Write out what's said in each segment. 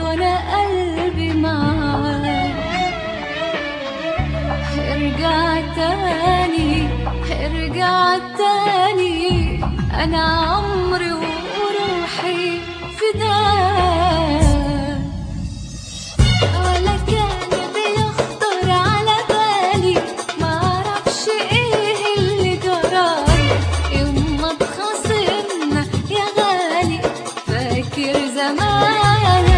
وانا قلبي معاك ارجع تاني ارجع تاني انا عمري وروحي فداك ولا كان بيخطر على بالي معرفش ايه اللي جرالي يوم ما اتخاصمنا يا غالي فاكر زمان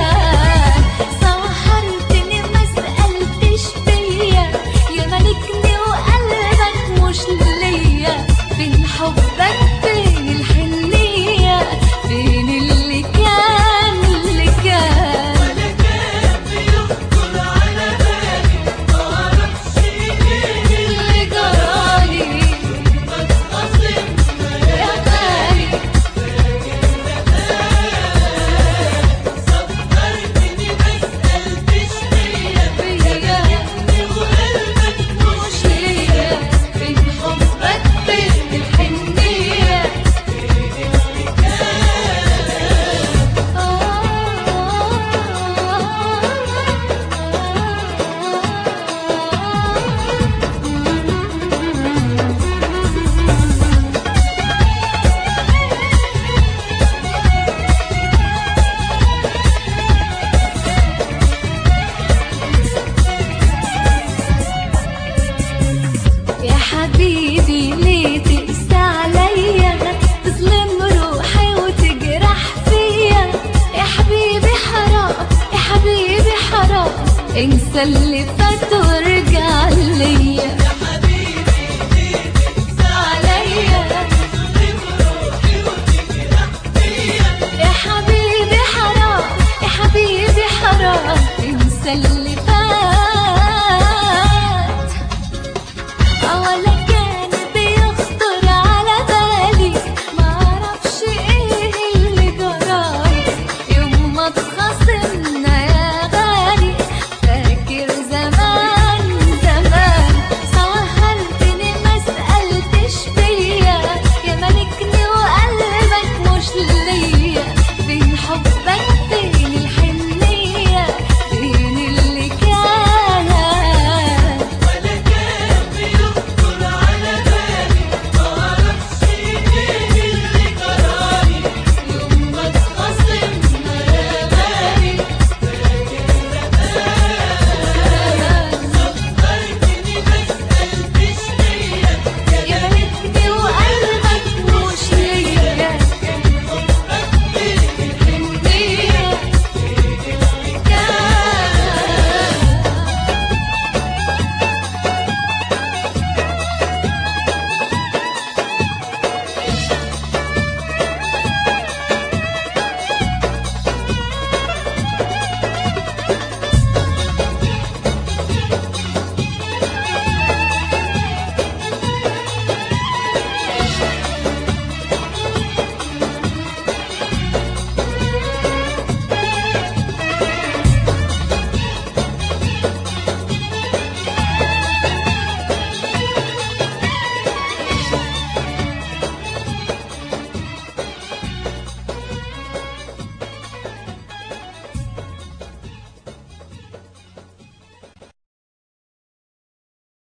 سهرتني ما سألتش فيا يا ملكني وقلبك مش ليا فين حبك فين الحنية فين اللي كان اللي كان ولا كان بيخطر على بالي معرفش ايه اللي جرالي ما اتخاصمنا يا غالي سهرتني ما سألتش فيا فيا وقلبك مش ليا فين حبك فين الحنية يا حبيبي ليه تقسى عليا تظلم روحي وتجرح فيا يا حبيبي حرام يا حبيبي حرام انسى اللي فات